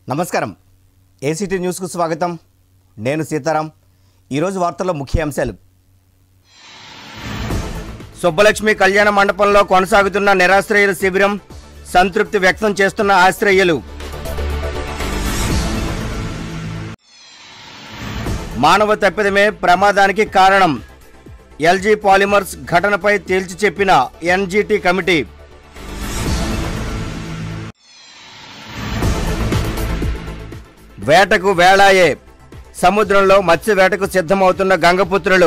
నమస్కారం ఏసీటీ న్యూస్కు స్వాగతం నేను సీతారాం ఈరోజు వార్తల్లో ముఖ్య అంశాలు సుబ్బలక్ష్మి కళ్యాణ మండపంలో కొనసాగుతున్న నిరాశ్రయుల శిబిరం సంతృప్తి వ్యక్తం చేస్తున్న ఆశ్రయులు మానవ తప్పిదమే ప్రమాదానికి కారణం ఎల్జీ పాలిమర్స్ ఘటనపై తేల్చి చెప్పిన ఎన్జీటీ కమిటీ వేటకు వేళాయే సముద్రంలో మత్స్య వేటకు సిద్ధమవుతున్న గంగపుత్రులు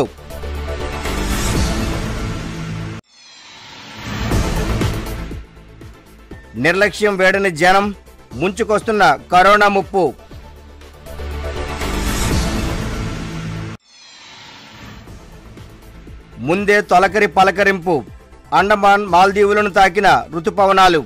నిర్లక్ష్యం వేడని జనం ముంచుకొస్తున్న కరోనా ముప్పు ముందే తొలకరి పలకరింపు అండమాన్ మాల్దీవులను తాకిన ఋతుపవనాలు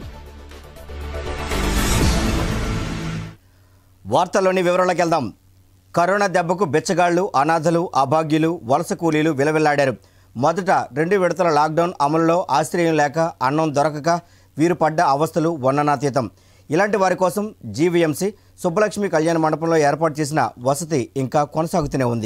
వార్తల్లోని వివరాలకు వెళ్దాం కరోనా దెబ్బకు బెచ్చగాళ్లు అనాథలు అభాగ్యులు వలస కూలీలు విలవిల్లాడారు మొదట రెండు విడతల లాక్డౌన్ అమలులో ఆశ్రయం లేక అన్నం దొరకక వీరు పడ్డ అవస్థలు వర్ణనాతీతం ఇలాంటి వారి కోసం జీవీఎంసీ సుబ్బలక్ష్మి కళ్యాణ మండపంలో ఏర్పాటు చేసిన వసతి ఇంకా కొనసాగుతూనే ఉంది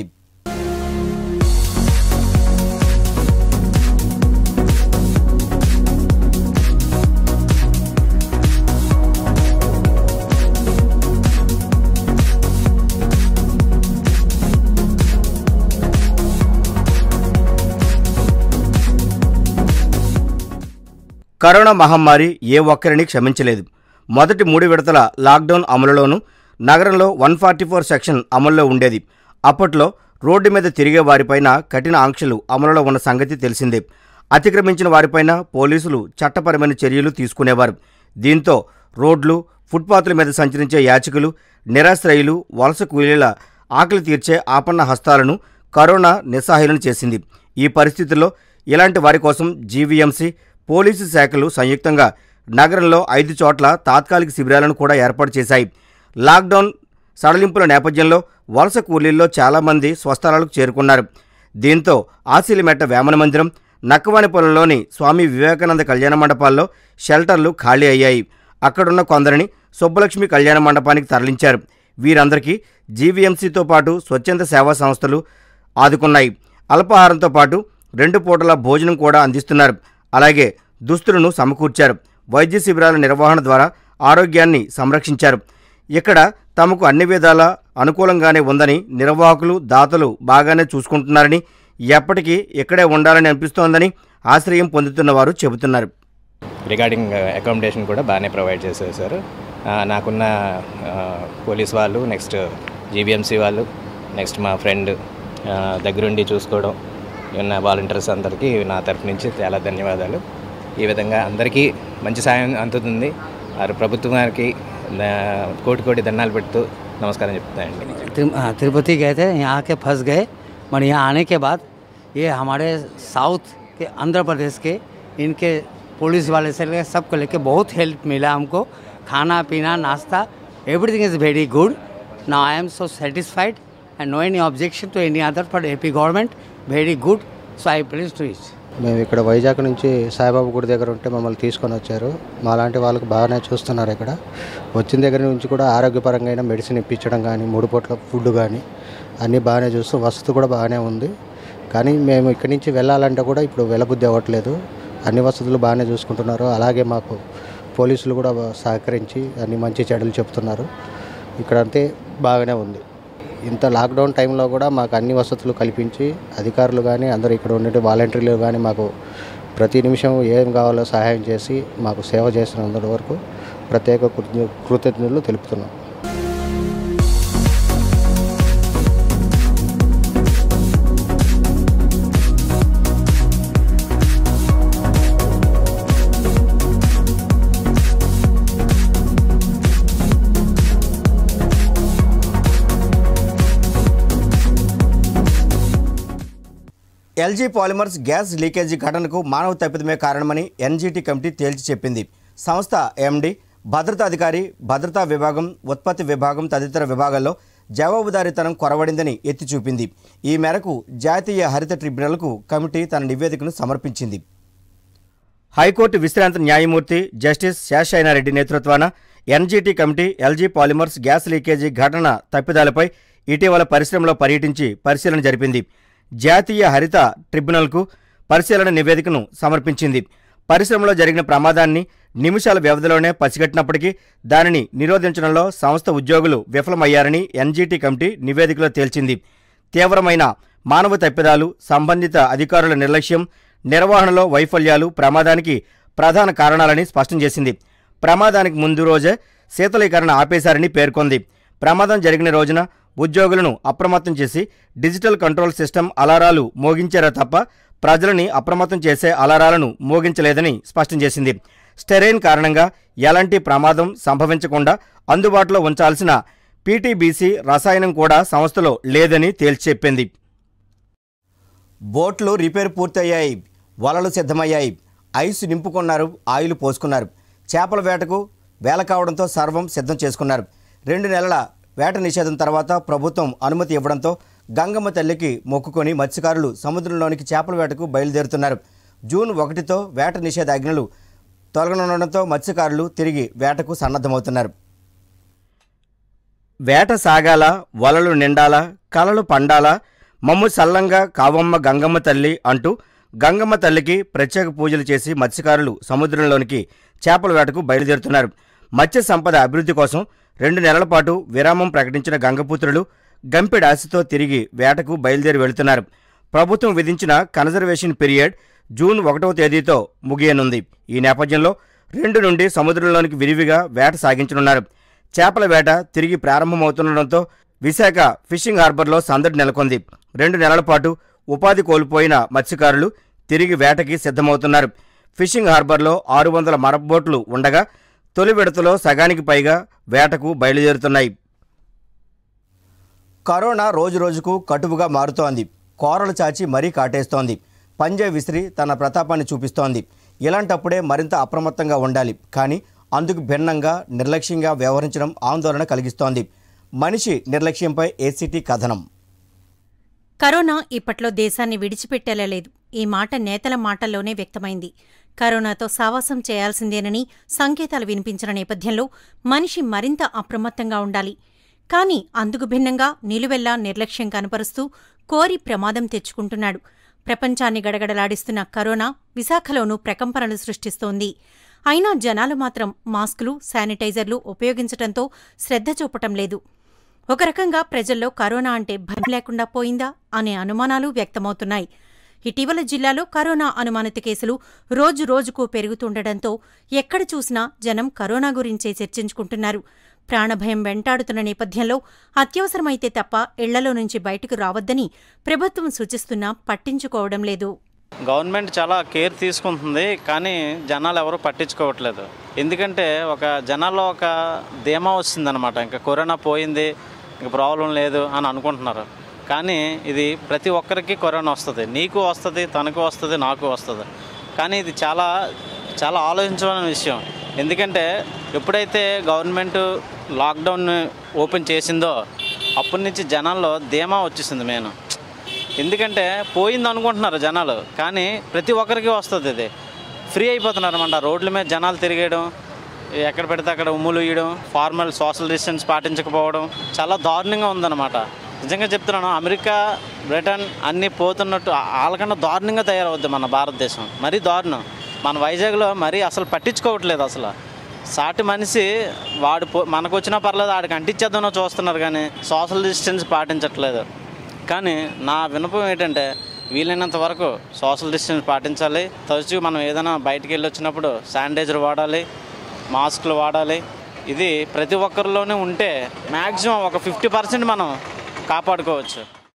కరోనా మహమ్మారి ఏ ఒక్కరిని క్షమించలేదు మొదటి మూడు విడతల లాక్డౌన్ అమలులోనూ నగరంలో వన్ ఫార్టీ ఫోర్ సెక్షన్ అమల్లో ఉండేది అప్పట్లో రోడ్డు మీద తిరిగే వారిపైన కఠిన ఆంక్షలు అమలులో ఉన్న సంగతి తెలిసిందే అతిక్రమించిన వారిపైన పోలీసులు చట్టపరమైన చర్యలు తీసుకునేవారు దీంతో రోడ్లు ఫుట్పాత్ల మీద సంచరించే యాచకులు నిరాశ్రయులు వలస కూలీల ఆకలి తీర్చే ఆపన్న హస్తాలను కరోనా నిస్సహాయులను చేసింది ఈ పరిస్థితుల్లో ఇలాంటి వారి కోసం జీవీఎంసీ పోలీసు శాఖలు సంయుక్తంగా నగరంలో ఐదు చోట్ల తాత్కాలిక శిబిరాలను కూడా ఏర్పాటు చేశాయి లాక్డౌన్ సడలింపుల నేపథ్యంలో వలస కూలీల్లో చాలామంది స్వస్థలాలకు చేరుకున్నారు దీంతో ఆశీలిమెట్ట వేమన మందిరం నక్కవానిపొలంలోని స్వామి వివేకానంద కళ్యాణ మండపాల్లో షెల్టర్లు ఖాళీ అయ్యాయి అక్కడున్న కొందరిని సుబ్బలక్ష్మి కళ్యాణ మండపానికి తరలించారు వీరందరికీ జీవీఎంసీతో పాటు స్వచ్ఛంద సేవా సంస్థలు ఆదుకున్నాయి అల్పాహారంతో పాటు రెండు పూటల భోజనం కూడా అందిస్తున్నారు అలాగే దుస్తులను సమకూర్చారు వైద్య శిబిరాల నిర్వహణ ద్వారా ఆరోగ్యాన్ని సంరక్షించారు ఇక్కడ తమకు అన్ని విధాల అనుకూలంగానే ఉందని నిర్వాహకులు దాతలు బాగానే చూసుకుంటున్నారని ఎప్పటికీ ఇక్కడే ఉండాలని అనిపిస్తోందని ఆశ్రయం పొందుతున్న వారు చెబుతున్నారు రిగార్డింగ్ అకామిడేషన్ కూడా బాగానే ప్రొవైడ్ చేశారు సార్ ఆ, నాకున్న ఆ, పోలీస్ వాళ్ళు నెక్స్ట్ జీబీఎంసీ వాళ్ళు నెక్స్ట్ మా ఫ్రెండ్ ఆ, దగ్గరుండి చూసుకోవడం ఉన్న వాలంటీర్స్ అందరికీ నా తరఫు నుంచి చాలా ధన్యవాదాలు ఈ విధంగా అందరికీ మంచి సాయం అందుతుంది వారు ప్రభుత్వానికి ఆ, కోటి కోటి దండాలు పెడుతూ నమస్కారం చెప్తానండి तिरु- हाँ, तिरुपति गए थे यहाँ के फंस गए और यहाँ आने के बाद ये हमारे साउथ के आंध्र प्रदेश के इनके पुलिस वाले से लेकर सबको लेके बहुत हेल्प मिला हमको खाना पीना नाश्ता everything is very good now I am so satisfied and no any objection to any other for AP government very good so I please to each మేము ఇక్కడ వైజాగ్ నుంచి సాయిబాబా గుడి దగ్గర ఉంటే మమ్మల్ని తీసుకొని వచ్చారు మాలాంటి వాళ్ళకి బాగానే చూస్తున్నారు ఇక్కడ వచ్చిన దగ్గర నుంచి కూడా ఆరోగ్యపరంగా అయినా మెడిసిన్ ఇప్పించడం కానీ మూడు పూట్ల ఫుడ్ కానీ అన్నీ బాగానే చూస్తూ వసతి కూడా బాగానే ఉంది కానీ మేము ఇక్కడి నుంచి వెళ్ళాలంటే కూడా ఇప్పుడు వెళ్ళబుద్ధి అవ్వట్లేదు అన్ని వసతులు బాగానే చూసుకుంటున్నారు అలాగే మాకు పోలీసులు కూడా సహకరించి అన్ని మంచి చెడులు చెప్తున్నారు ఇక్కడ అంతే బాగానే ఉంది ఇంత లాక్డౌన్ టైంలో కూడా మాకు అన్ని వసతులు కల్పించి అధికారులు కానీ అందరూ ఇక్కడ ఉండే వాలంటీర్లు కానీ మాకు ప్రతి నిమిషం ఏం కావాలో సహాయం చేసి మాకు సేవ చేసినందుకు వరకు ప్రత్యేక కృతజ్ఞ- కృతజ్ఞతలు తెలుపుతున్నాం ఎల్జీ పాలిమర్స్ గ్యాస్ లీకేజీ ఘటనకు మానవ తప్పిదమే కారణమని ఎన్జీటీ కమిటీ తేల్చి చెప్పింది సంస్థ ఎండి భద్రతా అధికారి భద్రతా విభాగం ఉత్పత్తి విభాగం తదితర విభాగాల్లో జవాబుదారీతనం కొరవడిందని ఎత్తి చూపింది ఈ మేరకు జాతీయ హరిత ట్రిబ్యునల్కు కమిటీ తన నివేదికను సమర్పించింది హైకోర్టు విశ్రాంత న్యాయమూర్తి జస్టిస్ శేషాయినారెడ్డి నేతృత్వాన NGT committee LG Polymers gas leakage ఘటన తప్పిదాలపై ఇటీవల పరిశ్రమలో పర్యటించి పరిశీలన జరిపింది జాతీయ హరిత ట్రిబ్యునల్కు పరిశీలన నివేదికను సమర్పించింది పరిశ్రమలో జరిగిన ప్రమాదాన్ని నిమిషాల వ్యవధిలోనే పసిగట్టినప్పటికీ దానిని నిరోధించడంలో సంస్థ ఉద్యోగులు విఫలమయ్యారని ఎన్జీటీ కమిటీ నివేదికలో తేల్చింది తీవ్రమైన మానవ తప్పిదాలు సంబంధిత అధికారుల నిర్లక్ష్యం నిర్వహణలో వైఫల్యాలు ప్రమాదానికి ప్రధాన కారణాలని స్పష్టం చేసింది ప్రమాదానికి ముందు రోజే శీతలీకరణ ఆపేశారని పేర్కొంది ప్రమాదం జరిగిన రోజున ఉద్యోగులను అప్రమత్తం చేసి డిజిటల్ కంట్రోల్ సిస్టమ్ అలారాలు మోగించారా తప్ప ప్రజలని అప్రమత్తం చేసే అలారాలను మోగించలేదని స్పష్టం చేసింది స్టెరైన్ కారణంగా ఎలాంటి ప్రమాదం సంభవించకుండా అందుబాటులో ఉంచాల్సిన పీటీబీసీ రసాయనం కూడా సంస్థలో లేదని తేల్చెప్పింది బోట్లు రిపేర్ పూర్తయ్యాయి వలలు సిద్ధమయ్యాయి ఐస్ నింపుకున్నారు ఆయిల్ పోసుకున్నారు చేపల వేటకు వేల కావడంతో సర్వం సిద్ధం చేసుకున్నారు రెండు నెలల వేట నిషేధం తర్వాత ప్రభుత్వం అనుమతి ఇవ్వడంతో గంగమ్మ తల్లికి మొక్కుకొని మత్స్యకారులు సముద్రంలోనికి చేపల వేటకు బయలుదేరుతున్నారు జూన్ ఒకటితో వేట నిషేధాజ్ఞలు తొలగనుండడంతో మత్స్యకారులు తిరిగి వేటకు సన్నద్ధమవుతున్నారు వేట సాగాల వలలు నిండాలా కలలు పండాలా మమ్ము సల్లంగా కావమ్మ గంగమ్మ తల్లి అంటూ గంగమ్మ తల్లికి ప్రత్యేక పూజలు చేసి మత్స్యకారులు సముద్రంలోనికి చేపల వేటకు బయలుదేరుతున్నారు మత్స్య సంపద అభివృద్ధి కోసం రెండు నెలల పాటు విరామం ప్రకటించిన గంగపుత్రులు గంపెడి ఆశతో తిరిగి వేటకు బయలుదేరి వెళుతున్నారు ప్రభుత్వం విధించిన కన్జర్వేషన్ పీరియడ్ జూన్ ఒకటవ తేదీతో ముగియనుంది ఈ నేపథ్యంలో రెండు నుండి సముద్రంలోనికి విరివిగా వేట సాగించనున్నారు చేపల వేట తిరిగి ప్రారంభమవుతుండటంతో విశాఖ ఫిషింగ్ హార్బర్లో సందడి నెలకొంది రెండు నెలల పాటు ఉపాధి కోల్పోయిన మత్స్యకారులు తిరిగి వేటకి సిద్ధమవుతున్నారు ఫిషింగ్ హార్బర్లో ఆరు వందల మరబోట్లు ఉండగా తొలి విడతలో సగానికి పైగా వేటకు బయలుదేరుతున్నాయి కరోనా రోజురోజుకు కటువుగా మారుతోంది కోరలు చాచి మరీ కాటేస్తోంది పంజే విసిరి తన ప్రతాపాన్ని చూపిస్తోంది ఇలాంటప్పుడే మరింత అప్రమత్తంగా ఉండాలి కానీ అందుకు భిన్నంగా నిర్లక్ష్యంగా వ్యవహరించడం ఆందోళన కలిగిస్తోంది మనిషి నిర్లక్ష్యంపై ఏసీటీ కథనం కరోనా ఇప్పట్లో దేశాన్ని విడిచిపెట్టేలా లేదు ఈ మాట నేతల మాటల్లోనే వ్యక్తమైంది కరోనాతో సావాసం చేయాల్సిందేనని సంకేతాలు వినిపించిన నేపథ్యంలో మనిషి మరింత అప్రమత్తంగా ఉండాలి కానీ అందుకు భిన్నంగా నిలువెల్లా నిర్లక్ష్యం కనపరుస్తూ కోరి ప్రమాదం తెచ్చుకుంటున్నాడు ప్రపంచాన్ని గడగడలాడిస్తున్న కరోనా విశాఖలోనూ ప్రకంపనలు సృష్టిస్తోంది అయినా జనాలు మాత్రం మాస్కులు శానిటైజర్లు ఉపయోగించటంతో శ్రద్ధ చూపటం లేదు ఒక రకంగా ప్రజల్లో కరోనా అంటే భయం లేకుండా పోయిందా అనే అనుమానాలు వ్యక్తమవుతున్నాయి ఇటీవల జిల్లాలో కరోనా అనుమానిత కేసులు రోజు రోజుకు పెరుగుతుండటంతో ఎక్కడ చూసినా జనం కరోనా గురించే చర్చించుకుంటున్నారు ప్రాణభయం వెంటాడుతున్న నేపథ్యంలో అత్యవసరమైతే తప్ప ఇళ్లలో నుంచి బయటకు రావద్దని ప్రభుత్వం సూచిస్తున్నా పట్టించుకోవడం లేదు గవర్నమెంట్ చాలా కేర్ తీసుకుంటుంది కానీ జనాలు ఎవరు పట్టించుకోవట్లేదు ఎందుకంటే ఒక జనాల్లో ఒక ధీమా వచ్చిందనమాట ఇంకా కరోనా పోయింది ఇంకా ప్రాబ్లం లేదు అని అనుకుంటున్నారు కానీ ఇది ప్రతి ఒక్కరికి కరోనా వస్తుంది నీకు వస్తుంది తనకు వస్తుంది నాకు వస్తుంది కానీ ఇది చాలా చాలా ఆలోచించవలసిన విషయం ఎందుకంటే ఎప్పుడైతే గవర్నమెంట్ లాక్డౌన్ ఓపెన్ చేసిందో అప్పటి నుంచి జనాల్లో ధీమా వచ్చేసింది మెయిన్ ఎందుకంటే పోయింది అనుకుంటున్నారు జనాలు కానీ ప్రతి ఒక్కరికి వస్తుంది ఇది ఫ్రీ అయిపోతున్నారు అనమాట రోడ్ల మీద జనాలు తిరిగేయడం ఎక్కడ పెడితే అక్కడ ఉమ్ములు ఇయ్యడం ఫార్మల్ సోషల్ డిస్టెన్స్ పాటించకపోవడం చాలా దారుణంగా ఉందన్నమాట నిజంగా చెప్తున్నాను అమెరికా బ్రిటన్ అన్నీ పోతున్నట్టు వాళ్ళకన్నా దారుణంగా తయారవుద్ది మన భారతదేశం మరీ దారుణం మన వైజాగ్లో మరీ అసలు పట్టించుకోవట్లేదు అసలు సాటి మనిషి వాడు పో మనకు వచ్చినా పర్లేదు ఆడికి అంటించేద్దామో చూస్తున్నారు కానీ సోషల్ డిస్టెన్స్ పాటించట్లేదు కానీ నా వినపం ఏంటంటే వీలైనంత వరకు సోషల్ డిస్టెన్స్ పాటించాలి తరచూ మనం ఏదైనా బయటికి వెళ్ళి వచ్చినప్పుడు శానిటైజర్ వాడాలి మాస్కులు వాడాలి ఇది ప్రతి ఒక్కరిలోనే ఉంటే మ్యాక్సిమం ఒక ఫిఫ్టీ పర్సెంట్ మనం కాపాడుకోవచ్చు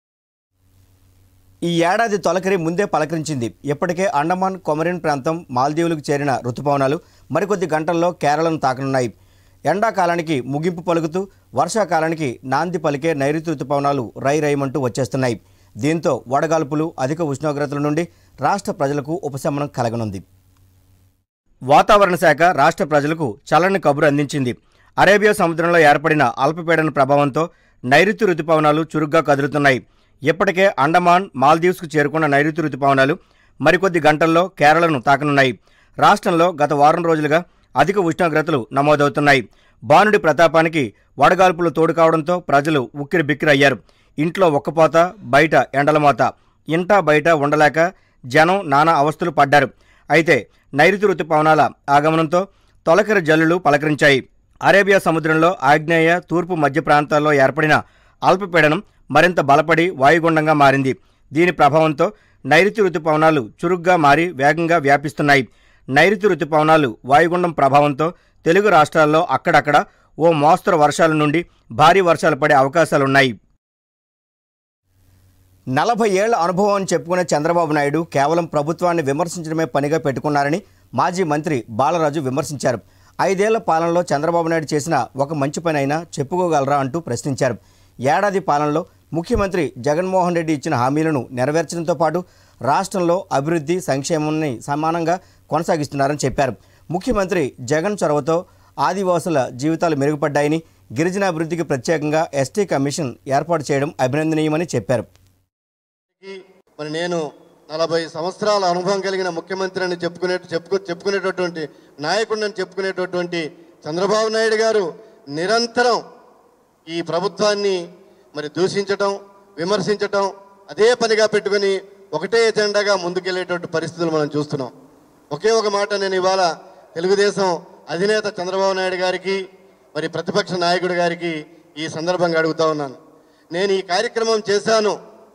ఈ ఏడాది తొలకరి ముందే పలకరించింది ఇప్పటికే అండమాన్ కొమరిన్ ప్రాంతం మాల్దీవులకు చేరిన రుతుపవనాలు మరికొద్ది గంటల్లో కేరళను తాకనున్నాయి ఎండాకాలానికి ముగింపు పలుకుతూ వర్షాకాలానికి నాంది పలికే నైరుతి రుతుపవనాలు రై రైమంటూ వచ్చేస్తున్నాయి దీంతో వడగాల్పులు అధిక ఉష్ణోగ్రతల నుండి రాష్ట్ర ప్రజలకు ఉపశమనం కలగనుంది వాతావరణ శాఖ రాష్ట్ర ప్రజలకు చల్లని కబురు అందించింది అరేబియా సముద్రంలో ఏర్పడిన అల్పపీడన ప్రభావంతో నైరుతి రుతుపవనాలు చురుగ్గా కదులుతున్నాయి ఇప్పటికే అండమాన్ మాల్దీవ్స్కు చేరుకున్న నైరుతి రుతుపవనాలు మరికొద్ది గంటల్లో కేరళను తాకనున్నాయి రాష్ట్రంలో గత వారం రోజులుగా అధిక ఉష్ణోగ్రతలు నమోదవుతున్నాయి బానుడి ప్రతాపానికి వడగాల్పులు తోడు కావడంతో ప్రజలు ఉక్కిరి బిక్కిరయ్యారు ఇంట్లో ఒక్కపోత బయట ఎండలమోత ఇంటా బయట ఉండలేక జనం నానా అవస్థలు పడ్డారు అయితే నైరుతి రుతుపవనాల ఆగమనంతో తొలకరి జల్లులు పలకరించాయి అరేబియా సముద్రంలో ఆగ్నేయ తూర్పు మధ్య ప్రాంతాల్లో ఏర్పడిన అల్పపీడనం మరింత బలపడి వాయుగుండంగా మారింది దీని ప్రభావంతో నైరుతి రుతుపవనాలు చురుగ్గా మారి వేగంగా వ్యాపిస్తున్నాయి నైరుతి రుతుపవనాలు వాయుగుండం ప్రభావంతో తెలుగు రాష్ట్రాల్లో అక్కడక్కడ ఓ మోస్తరు వర్షాల నుండి భారీ వర్షాలు పడే అవకాశాలున్నాయి నలభై ఏళ్ల అనుభవం అని చెప్పుకునే చంద్రబాబు నాయుడు కేవలం ప్రభుత్వాన్ని విమర్శించడమే పనిగా పెట్టుకున్నారని మాజీ మంత్రి బాలరాజు విమర్శించారు ఐదేళ్ల పాలనలో చంద్రబాబు నాయుడు చేసిన ఒక మంచి పని అయినా చెప్పుకోగలరా అంటూ ప్రశ్నించారు ఏడాది పాలనలో ముఖ్యమంత్రి జగన్మోహన్ రెడ్డి ఇచ్చిన హామీలను నెరవేర్చడంతో పాటు రాష్ట్రంలో అభివృద్ధి సంక్షేమాన్ని సమానంగా కొనసాగిస్తున్నారని చెప్పారు ముఖ్యమంత్రి జగన్ చొరవతో ఆదివాసుల జీవితాలు మెరుగుపడ్డాయని గిరిజనాభివృద్ధికి ప్రత్యేకంగా ఎస్టీ కమిషన్ ఏర్పాటు చేయడం అభినందనీయమని చెప్పారు మరి నేను నలభై సంవత్సరాల అనుభవం కలిగిన ముఖ్యమంత్రి అని చెప్పుకునే చెప్పుకు చెప్పుకునేటటువంటి నాయకుడిని చెప్పుకునేటటువంటి చంద్రబాబు నాయుడు గారు నిరంతరం ఈ ప్రభుత్వాన్ని మరి దూషించటం విమర్శించటం అదే పనిగా పెట్టుకొని ఒకటే ఎజెండాగా ముందుకెళ్లేటువంటి పరిస్థితులు మనం చూస్తున్నాం ఒకే ఒక మాట నేను ఇవాళ తెలుగుదేశం అధినేత చంద్రబాబు నాయుడు గారికి మరి ప్రతిపక్ష నాయకుడి గారికి ఈ సందర్భంగా అడుగుతా ఉన్నాను నేను ఈ కార్యక్రమం చేశాను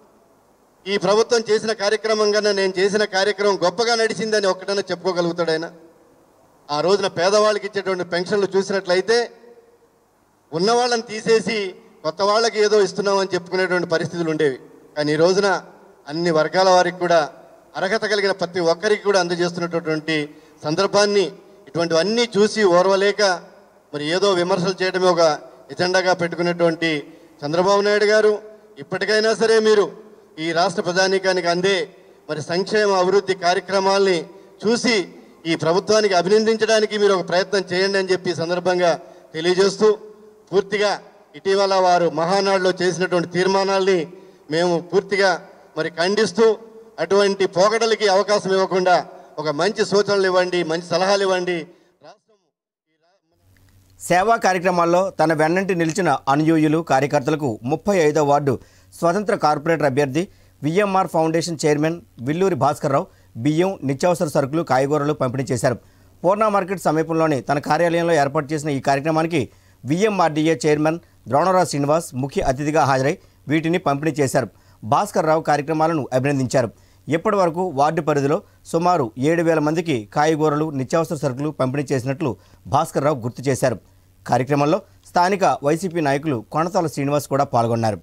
ఈ ప్రభుత్వం చేసిన కార్యక్రమం కన్నా నేను చేసిన కార్యక్రమం గొప్పగా నడిచిందని ఒక్కటనే చెప్పుకోగలుగుతాడు ఆయన ఆ రోజున పేదవాళ్ళకి ఇచ్చేటువంటి పెన్షన్లు చూసినట్లయితే ఉన్నవాళ్ళని తీసేసి కొత్త వాళ్ళకి ఏదో ఇస్తున్నామని చెప్పుకునేటువంటి పరిస్థితులు ఉండేవి కానీ ఈ రోజున అన్ని వర్గాల వారికి కూడా అర్హత కలిగిన ప్రతి ఒక్కరికి కూడా అందజేస్తున్నటువంటి సందర్భాన్ని ఇటువంటివన్నీ చూసి ఓర్వలేక మరి ఏదో విమర్శలు చేయడమే ఒక ఎజెండాగా పెట్టుకునేటువంటి చంద్రబాబు నాయుడు గారు ఇప్పటికైనా సరే మీరు ఈ రాష్ట్ర ప్రజానీకానికి అందే మరి సంక్షేమ అభివృద్ధి కార్యక్రమాల్ని చూసి ఈ ప్రభుత్వానికి అభినందించడానికి మీరు ఒక ప్రయత్నం చేయండి అని చెప్పి ఈ సందర్భంగా తెలియజేస్తూ పూర్తిగా ఇటీవల వారు మహానాడులో చేసినటువంటి తీర్మానాల్ని మేము పూర్తిగా మరి ఖండిస్తూ అటువంటి పోకడలకి అవకాశం ఇవ్వకుండా ఒక మంచి సూచనలు ఇవ్వండి మంచి సలహాలు ఇవ్వండి రాష్ట్రం సేవా కార్యక్రమాల్లో తన వెన్నంటి నిలిచిన అనుయూయులు కార్యకర్తలకు ముప్పై ఐదో వార్డు స్వతంత్ర కార్పొరేటర్ అభ్యర్థి VMR foundation chairman Villuri Bhaskarrao బియ్యం నిత్యావసర సరుకులు కాయగూరలు పంపిణీ చేశారు పూర్ణ మార్కెట్ సమీపంలోని తన కార్యాలయంలో ఏర్పాటు చేసిన ఈ కార్యక్రమానికి విఎంఆర్డీఏ చైర్మన్ ద్రోణరావు శ్రీనివాస్ ముఖ్య అతిథిగా హాజరై వీటిని పంపిణీ చేశారు భాస్కర్ రావు కార్యక్రమాలను అభినందించారు ఇప్పటి వరకు వార్డు పరిధిలో సుమారు ఏడు వేల మందికి కాయగూరలు నిత్యావసర సరుకులు పంపిణీ చేసినట్లు భాస్కర్ రావు గుర్తు చేశారు కార్యక్రమంలో స్థానిక వైసీపీ నాయకులు కొనతాల శ్రీనివాస్ కూడా పాల్గొన్నారు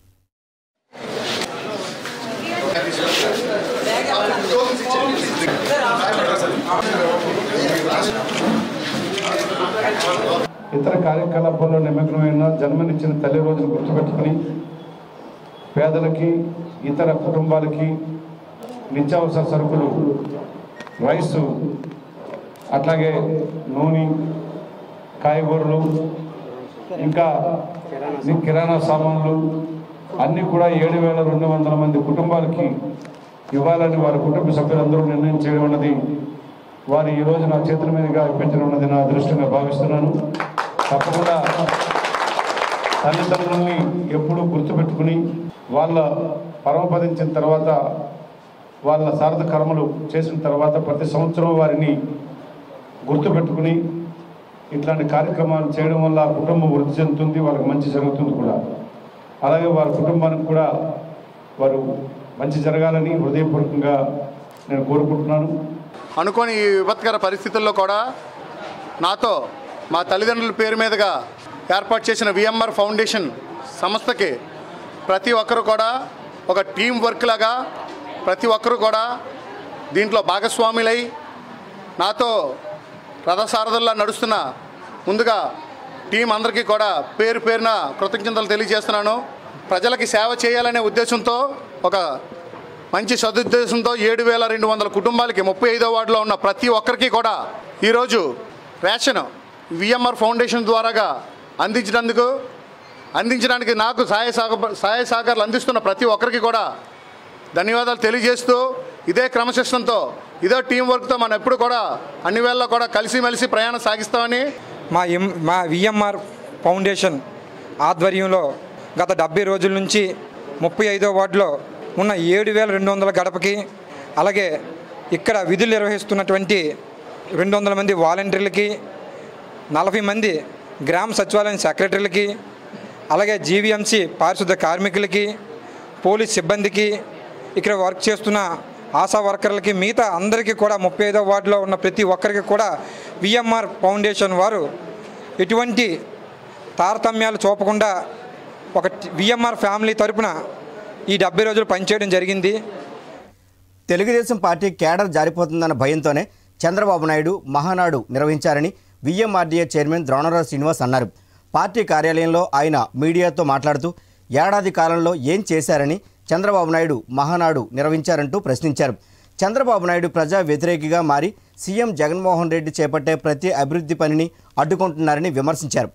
ఇతర కార్యకలాపాల్లో నిమగ్నమైన జన్మనిచ్చిన తల్లి రోజును గుర్తుపెట్టుకుని పేదలకి ఇతర కుటుంబాలకి నిత్యావసర సరుకులు రైసు అట్లాగే నూనె కాయగూరలు ఇంకా ఈ కిరాణా సామాన్లు అన్నీ కూడా ఏడు వేల రెండు వందల మంది కుటుంబాలకి ఇవ్వాలని వారి కుటుంబ సభ్యులందరూ నిర్ణయం చేయడం అన్నది వారు ఈ రోజు నా చేతుల మీదుగా పెంచడం ఉన్నది నా అదృష్టంగా భావిస్తున్నాను తప్పకుండా తల్లిదండ్రుల్ని ఎప్పుడూ గుర్తుపెట్టుకుని వాళ్ళ పరమపదించిన తర్వాత వాళ్ళ సారథ కర్మలు చేసిన తర్వాత ప్రతి సంవత్సరం వారిని గుర్తుపెట్టుకుని ఇట్లాంటి కార్యక్రమాలు చేయడం వల్ల ఆ కుటుంబం వృద్ధి చెందుతుంది వాళ్ళకి మంచి జరుగుతుంది కూడా అలాగే వారి కుటుంబానికి కూడా వారు మంచి జరగాలని హృదయపూర్వకంగా నేను కోరుకుంటున్నాను అనుకోని ఈ విపత్కర పరిస్థితుల్లో కూడా నాతో మా తల్లిదండ్రుల పేరు మీదుగా ఏర్పాటు చేసిన విఎంఆర్ ఫౌండేషన్ సంస్థకి ప్రతి ఒక్కరు కూడా ఒక టీం వర్క్ లాగా ప్రతి ఒక్కరు కూడా దీంట్లో భాగస్వాములై నాతో రథసారథుల్లా నడుస్తున్న ముందుగా టీం అందరికీ కూడా పేరు పేరున కృతజ్ఞతలు తెలియజేస్తున్నాను ప్రజలకి సేవ చేయాలనే ఉద్దేశంతో ఒక మంచి సదుద్దేశంతో ఏడు వేల రెండు వందల కుటుంబాలకి ముప్పై ఐదో వార్డులో ఉన్న ప్రతి ఒక్కరికి కూడా ఈరోజు రేషన్ విఎంఆర్ ఫౌండేషన్ ద్వారాగా అందించినందుకు అందించడానికి నాకు సహాయ సహ సహాయ సహకారాలు అందిస్తున్న ప్రతి ఒక్కరికి కూడా ధన్యవాదాలు తెలియజేస్తూ ఇదే క్రమశిక్షణతో ఇదే టీం వర్క్తో మనం ఎప్పుడు కూడా అన్ని వేళల్లో కూడా కలిసిమెలిసి ప్రయాణం సాగిస్తామని మా ఎం మా విఎంఆర్ ఫౌండేషన్ ఆధ్వర్యంలో గత డెబ్బై రోజుల నుంచి ముప్పై ఐదో వార్డులో ఉన్న ఏడు వేల రెండు వందల గడపకి అలాగే ఇక్కడ విధులు నిర్వహిస్తున్నటువంటి రెండు వందల మంది వాలంటీర్లకి నలభై మంది గ్రామ సచివాలయం సెక్రటరీలకి అలాగే జీవీఎంసీ పారిశుద్ధ కార్మికులకి పోలీస్ సిబ్బందికి ఇక్కడ వర్క్ చేస్తున్న ఆశా వర్కర్లకి మిగతా అందరికీ కూడా ముప్పై ఐదో వార్డులో ఉన్న ప్రతి ఒక్కరికి కూడా విఎంఆర్ ఫౌండేషన్ వారు ఎటువంటి తారతమ్యాలు చూపకుండా ఒక విఎంఆర్ ఫ్యామిలీ తరపున ఈ డెబ్బై రోజులు పనిచేయడం జరిగింది తెలుగుదేశం పార్టీ కేడర్ జారిపోతుందన్న భయంతోనే చంద్రబాబు నాయుడు మహానాడు నిర్వహించారని విఎంఆర్డీఏ చైర్మన్ ద్రోణరావు శ్రీనివాస్ అన్నారు పార్టీ కార్యాలయంలో ఆయన మీడియాతో మాట్లాడుతూ ఏడాది కాలంలో ఏం చేశారని చంద్రబాబు నాయుడు మహానాడు నిర్వహించారంటూ ప్రశ్నించారు చంద్రబాబు నాయుడు ప్రజా వ్యతిరేకిగా మారి సీఎం జగన్మోహన్ రెడ్డి చేపట్టే ప్రతి అభివృద్ధి పనిని అడ్డుకుంటున్నారని విమర్శించారు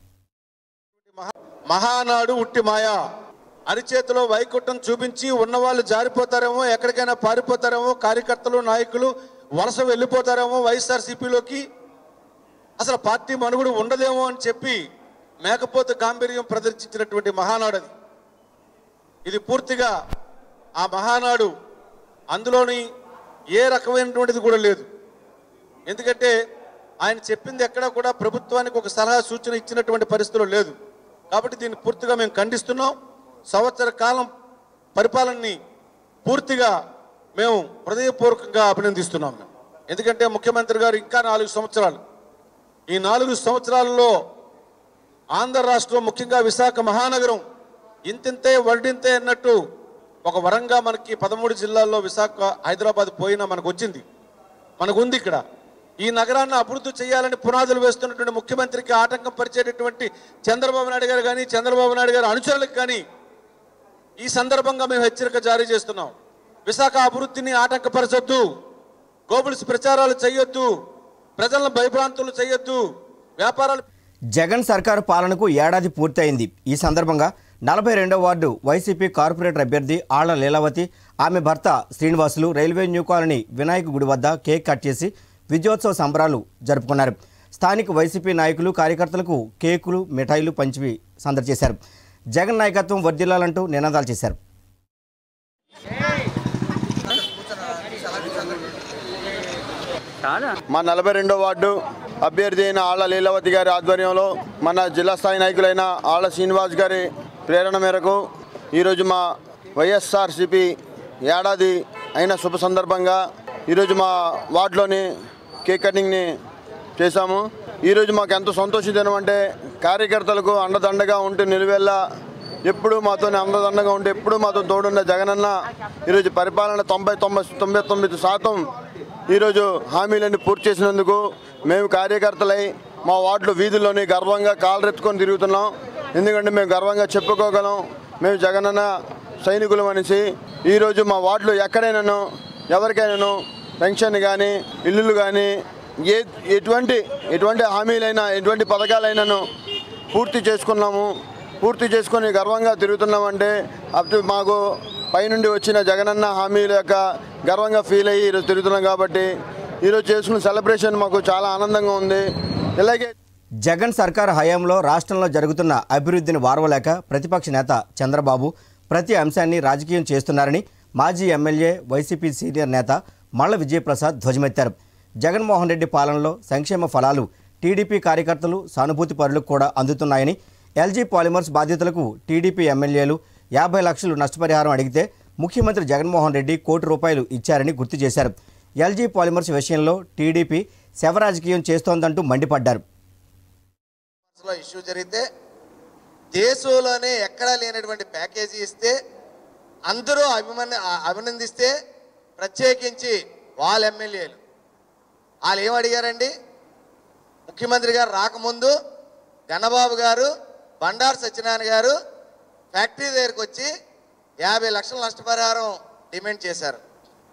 మహానాడు ఉట్టి మాయా అరిచేతిలో వైకుంఠం చూపించి ఉన్నవాళ్ళు జారిపోతారేమో ఎక్కడికైనా పారిపోతారేమో కార్యకర్తలు నాయకులు వలస వెళ్ళిపోతారేమో వైఎస్ఆర్సీపీలోకి అసలు పార్టీ మనుగుడు ఉండదేమో అని చెప్పి మేకపోతే గాంభీర్యం ప్రదర్శించినటువంటి మహానాడు అది ఇది పూర్తిగా ఆ మహానాడు అందులోని ఏ రకమైనటువంటిది కూడా లేదు ఎందుకంటే ఆయన చెప్పింది ఎక్కడా కూడా ప్రభుత్వానికి ఒక సలహా సూచన ఇచ్చినటువంటి పరిస్థితులు లేదు కాబట్టి దీన్ని పూర్తిగా మేము ఖండిస్తున్నాం సంవత్సర కాలం పరిపాలనని పూర్తిగా మేము హృదయపూర్వకంగా అభినందిస్తున్నాం మేము ఎందుకంటే ముఖ్యమంత్రి గారు ఇంకా నాలుగు సంవత్సరాలు ఈ నాలుగు సంవత్సరాలలో ఆంధ్ర రాష్ట్రం ముఖ్యంగా విశాఖ మహానగరం ఇంతింతే వడ్డింతే అన్నట్టు ఒక వరంగా మనకి పదమూడు జిల్లాల్లో విశాఖ హైదరాబాద్ పోయినా మనకు వచ్చింది మనకు ఉంది ఇక్కడ ఈ నగరాన్ని అభివృద్ధి చేయాలని పునాదులు వేస్తున్నటువంటి ముఖ్యమంత్రికి ఆటంకం పరిచేటటువంటి చంద్రబాబు నాయుడు గారు కానీ చంద్రబాబు నాయుడు గారి అనుచరులకు కానీ ఈ సందర్భంగా మేము హెచ్చరిక జారీ చేస్తున్నాం విశాఖ అభివృద్ధిని ఆటంకపరచొద్దు గోబుల్స్ ప్రచారాలు చేయొద్దు ప్రజలను భయభ్రాంతులు చేయొద్దు వ్యాపారాలు జగన్ సర్కారు పాలనకు ఏడాది పూర్తయింది ఈ సందర్భంగా నలభై రెండో వార్డు వైసీపీ కార్పొరేటర్ అభ్యర్థి ఆళ్ల లీలావతి ఆమె భర్త Srinivasulu railway new colony Vinayaka గుడి వద్ద కేక్ కట్ చేసి విజయోత్సవ సంబరాలు జరుపుకున్నారు స్థానిక వైసీపీ నాయకులు కార్యకర్తలకు కేకులు మిఠాయిలు పంచి సందడి చేశారు జగన్ నాయకత్వం వర్ధిల్లాలంటూ నినాదాలు చేశారు మా నలభై రెండో వార్డు అభ్యర్థి అయిన ఆళ్ల లీలావతి గారి ఆధ్వర్యంలో మన జిల్లా స్థాయి నాయకులైన ఆళ్ల శ్రీనివాస్ గారి ప్రేరణ మేరకు ఈరోజు మా వైఎస్ఆర్సిపి ఏడాది అయిన శుభ సందర్భంగా ఈరోజు మా వార్డులోని కేక్ కటింగ్ని చేశాము ఈరోజు మాకు ఎంతో సంతోషించడం అంటే కార్యకర్తలకు అండదండగా ఉంటూ నిలువెల్లా ఎప్పుడు మాతో అండదండగా ఉంటే ఎప్పుడు మాతో తోడున్న జగనన్న ఈరోజు పరిపాలన తొంభై తొంభై తొంభై తొమ్మిది శాతం ఈరోజు హామీలన్నీ పూర్తి చేసినందుకు మేము కార్యకర్తలై మా వార్డులో వీధుల్లోని గర్వంగా కాలరెత్తుకొని తిరుగుతున్నాం ఎందుకంటే మేము గర్వంగా చెప్పుకోగలం మేము జగనన్న సైనికులం అనేసి ఈరోజు మా వార్డులో ఎక్కడైనాను ఎవరికైనాను పెన్షన్ కానీ ఇల్లులు కానీ ఏ ఎటువంటి ఎటువంటి హామీలైనా ఎటువంటి పథకాలైనాను పూర్తి చేసుకున్నాము పూర్తి చేసుకొని గర్వంగా తిరుగుతున్నామంటే అప్పుడు మాకు పైనుండి వచ్చిన జగనన్న హామీల యొక్క గర్వంగా ఫీల్ అయ్యి ఈరోజు తిరుగుతున్నాం కాబట్టి ఈరోజు చేసుకున్న సెలబ్రేషన్ మాకు చాలా ఆనందంగా ఉంది ఇలాగే జగన్ సర్కార్ హయాంలో రాష్ట్రంలో జరుగుతున్న అభివృద్ధిని వారవలేక ప్రతిపక్ష నేత చంద్రబాబు ప్రతి అంశాన్ని రాజకీయం చేస్తున్నారని మాజీ ఎమ్మెల్యే వైసీపీ సీనియర్ నేత మల్ల విజయప్రసాద్ ధ్వజమెత్తారు జగన్మోహన్ రెడ్డి పాలనలో సంక్షేమ ఫలాలు టీడీపీ కార్యకర్తలు సానుభూతి పరులకు కూడా అందుతున్నాయని ఎల్జీ పాలిమర్స్ బాధితులకు టీడీపీ ఎమ్మెల్యేలు యాభై లక్షలు నష్టపరిహారం అడిగితే ముఖ్యమంత్రి జగన్మోహన్ రెడ్డి కోటి రూపాయలు ఇచ్చారని గుర్తు చేశారు ఎల్జీ పాలిమర్స్ విషయంలో టీడీపీ శవరాజకీయం చేస్తోందంటూ మండిపడ్డారు లో ఇష్యూ జరిగితే దేశంలోనే ఎక్కడా లేనటువంటి ప్యాకేజీ ఇస్తే అందరూ అభిమన్ అభినందిస్తే ప్రత్యేకించి వాళ్ళ ఎమ్మెల్యేలు వాళ్ళు ఏం అడిగారండి ముఖ్యమంత్రి గారు రాకముందు గన్నబాబు గారు బండారు సత్యనారాయణ గారు ఫ్యాక్టరీ దగ్గరికి వచ్చి యాభై లక్షల నష్టపరిహారం డిమాండ్ చేశారు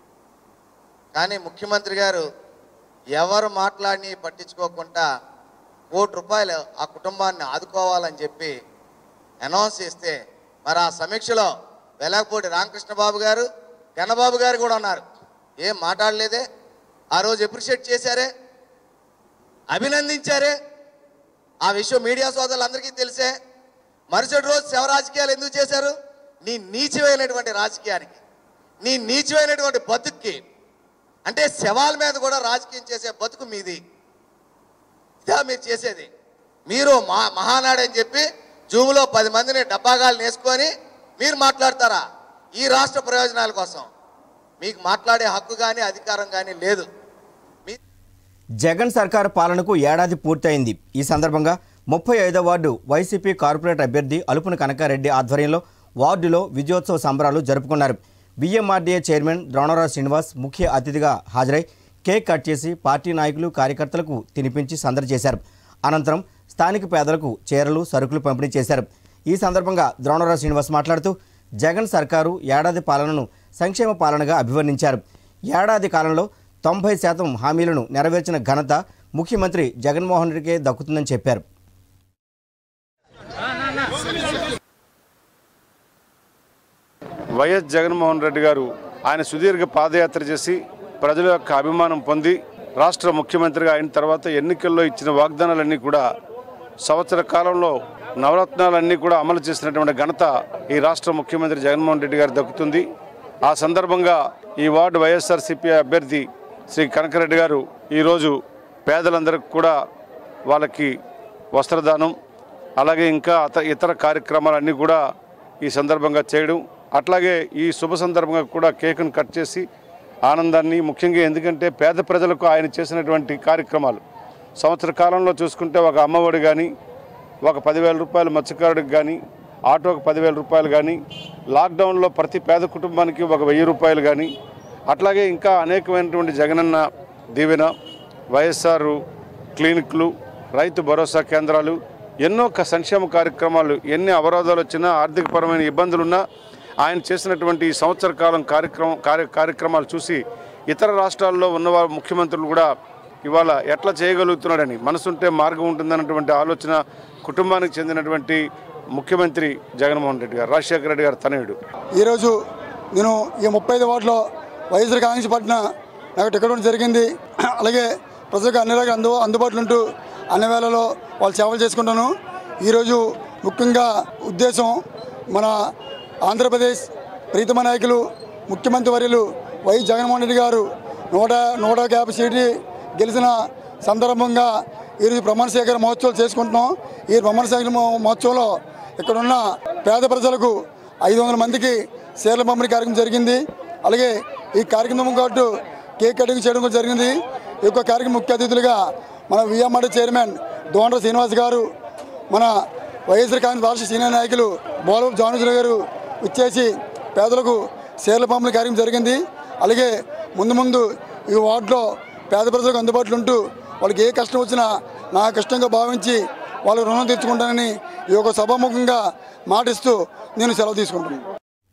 కానీ ముఖ్యమంత్రి గారు ఎవరు మాట్లాడి పట్టించుకోకుండా కోటి రూపాయలు ఆ కుటుంబాన్ని ఆదుకోవాలని చెప్పి అనౌన్స్ చేస్తే మరి ఆ సమీక్షలో వెలగపూడి రామకృష్ణ బాబు గారు గన్నబాబు గారు కూడా ఉన్నారు ఏం మాట్లాడలేదే ఆ రోజు అప్రిషియేట్ చేశారే అభినందించారే ఆ విషయం మీడియా సోదరులందరికీ తెలిసే మరుసటి రోజు శవ రాజకీయాలు ఎందుకు చేశారు నీ నీచమైనటువంటి రాజకీయానికి నీ నీచమైనటువంటి బతుక్కి అంటే శవాల మీద కూడా రాజకీయం చేసే బతుకు మీది ఇదా మీరు చేసేది మీరు మా మహానాడు అని చెప్పి జూములో పది మందిని డబ్బాగాలు వేసుకొని మీరు మాట్లాడతారా ఈ రాష్ట్ర ప్రయోజనాల కోసం మీకు మాట్లాడే హక్కు కానీ అధికారం కానీ లేదు జగన్ సర్కారు పాలనకు ఏడాది పూర్తయింది ఈ సందర్భంగా ముప్పై ఐదో వార్డు వైసీపీ కార్పొరేట్ అభ్యర్థి అలుపున కనకారెడ్డి ఆధ్వర్యంలో వార్డులో విజయోత్సవ సంబరాలు జరుపుకున్నారు బిఎంఆర్డీఏ చైర్మన్ ద్రోణరావు శ్రీనివాస్ ముఖ్య అతిథిగా హాజరై కేక్ కట్ చేసి పార్టీ నాయకులు కార్యకర్తలకు తినిపించి సందడి చేశారు అనంతరం స్థానిక పేదలకు చీరలు సరుకులు పంపిణీ చేశారు ఈ సందర్భంగా ద్రోణరావు శ్రీనివాస్ మాట్లాడుతూ జగన్ సర్కారు ఏడాది పాలనను సంక్షేమ పాలనగా అభివర్ణించారు ఏడాది కాలంలో తొంభై శాతం హామీలను నెరవేర్చిన ఘనత ముఖ్యమంత్రి జగన్మోహన్ రెడ్డికే దక్కుతుందని చెప్పారు వైఎస్ జగన్మోహన్ రెడ్డి గారు ఆయన సుదీర్ఘ పాదయాత్ర చేసి ప్రజల యొక్క అభిమానం పొంది రాష్ట్ర ముఖ్యమంత్రిగా అయిన తర్వాత ఎన్నికల్లో ఇచ్చిన వాగ్దానాలన్నీ కూడా సంవత్సర కాలంలో నవరత్నాలన్నీ కూడా అమలు చేసినటువంటి ఘనత ఈ రాష్ట్ర ముఖ్యమంత్రి జగన్మోహన్ రెడ్డి గారు దక్కుతుంది ఆ సందర్భంగా ఈ వార్డు వైఎస్ఆర్సీపీ అభ్యర్థి శ్రీ కనకరెడ్డి గారు ఈరోజు పేదలందరికీ కూడా వాళ్ళకి వస్త్రదానం అలాగే ఇంకా అత ఇతర కార్యక్రమాలన్నీ కూడా ఈ సందర్భంగా చేయడం అట్లాగే ఈ శుభ సందర్భంగా కూడా కేకును కట్ చేసి ఆనందాన్ని ముఖ్యంగా ఎందుకంటే పేద ప్రజలకు ఆయన చేసినటువంటి కార్యక్రమాలు సంవత్సర కాలంలో చూసుకుంటే ఒక అమ్మఒడి కానీ ఒక పదివేల రూపాయలు మత్స్యకారుడికి కానీ ఆటోకి పదివేల రూపాయలు కానీ లాక్డౌన్లో ప్రతి పేద కుటుంబానికి ఒక వెయ్యి రూపాయలు కానీ అట్లాగే ఇంకా అనేకమైనటువంటి జగనన్న దీవెన వైఎస్ఆర్ క్లినిక్లు రైతు భరోసా కేంద్రాలు ఎన్నో క- సంక్షేమ కార్యక్రమాలు ఎన్ని అవరోధాలు వచ్చినా ఆర్థికపరమైన ఇబ్బందులున్నా ఆయన చేసినటువంటి ఈ సంవత్సర కాలం కార్యక్రమం కార్య కార్యక్రమాలు చూసి ఇతర రాష్ట్రాల్లో ఉన్నవారు ముఖ్యమంత్రులు కూడా ఇవాళ ఎట్లా చేయగలుగుతున్నాడని మనసుంటే మార్గం ఉంటుందన్నటువంటి ఆలోచన కుటుంబానికి చెందినటువంటి ముఖ్యమంత్రి జగన్మోహన్ రెడ్డి గారు రాజశేఖర రెడ్డి గారు తనయుడు ఈరోజు నేను ఈ ముప్పై ఐదు వార్డులో వైఎస్ఆర్ కాంగ్రెస్ పట్టిన నాకు టికెట్ ఇవ్వడం జరిగింది అలాగే ప్రజలకు అన్ని రకాల అందు అందుబాటులో ఉంటూ అన్ని వేళలో వాళ్ళు సేవలు చేసుకుంటాను ఈరోజు ముఖ్యంగా ఉద్దేశం మన ఆంధ్రప్రదేశ్ ప్రీతమ నాయకులు ముఖ్యమంత్రి వర్యులు వైఎస్ జగన్మోహన్ రెడ్డి గారు నూట నూట యాభై సీట్లు గెలిచిన సందర్భంగా ఈరోజు ప్రమాణ స్వీకార మహోత్సవాలు చేసుకుంటున్నాం ఈ ప్రమాణ స్వీకార మహో- మహోత్సవంలో ఇక్కడున్న పేద ప్రజలకు ఐదు వందల మందికి షేర్ల పంపిణీ కార్యక్రమం జరిగింది అలాగే ఈ కార్యక్రమం కాబట్టి కేక్ కటింగ్ చేయడం కూడా జరిగింది ఈ యొక్క కార్యక్రమం ముఖ్య అతిథులుగా మన విఎంఆర్ చైర్మన్ దోండ్ర శ్రీనివాస్ గారు మన వైఎస్ఆర్ కాంగ్రెస్ రాష్ట్ర సీనియర్ నాయకులు బోలపు జానుజుల గారు ఇచ్చేసి పేదలకు షేర్ల పంపిణీ కార్యక్రమం జరిగింది అలాగే ముందు ముందు ఈ వార్డులో పేద ప్రజలకు అందుబాటులో ఉంటూ వాళ్ళకి ఏ కష్టం వచ్చినా నా కష్టంగా భావించి వాళ్ళ రుణం తీర్చుకుంటానని ఈ యొక్క సభాముఖంగా మాటిస్తూ నేను సెలవు తీసుకుంటున్నాను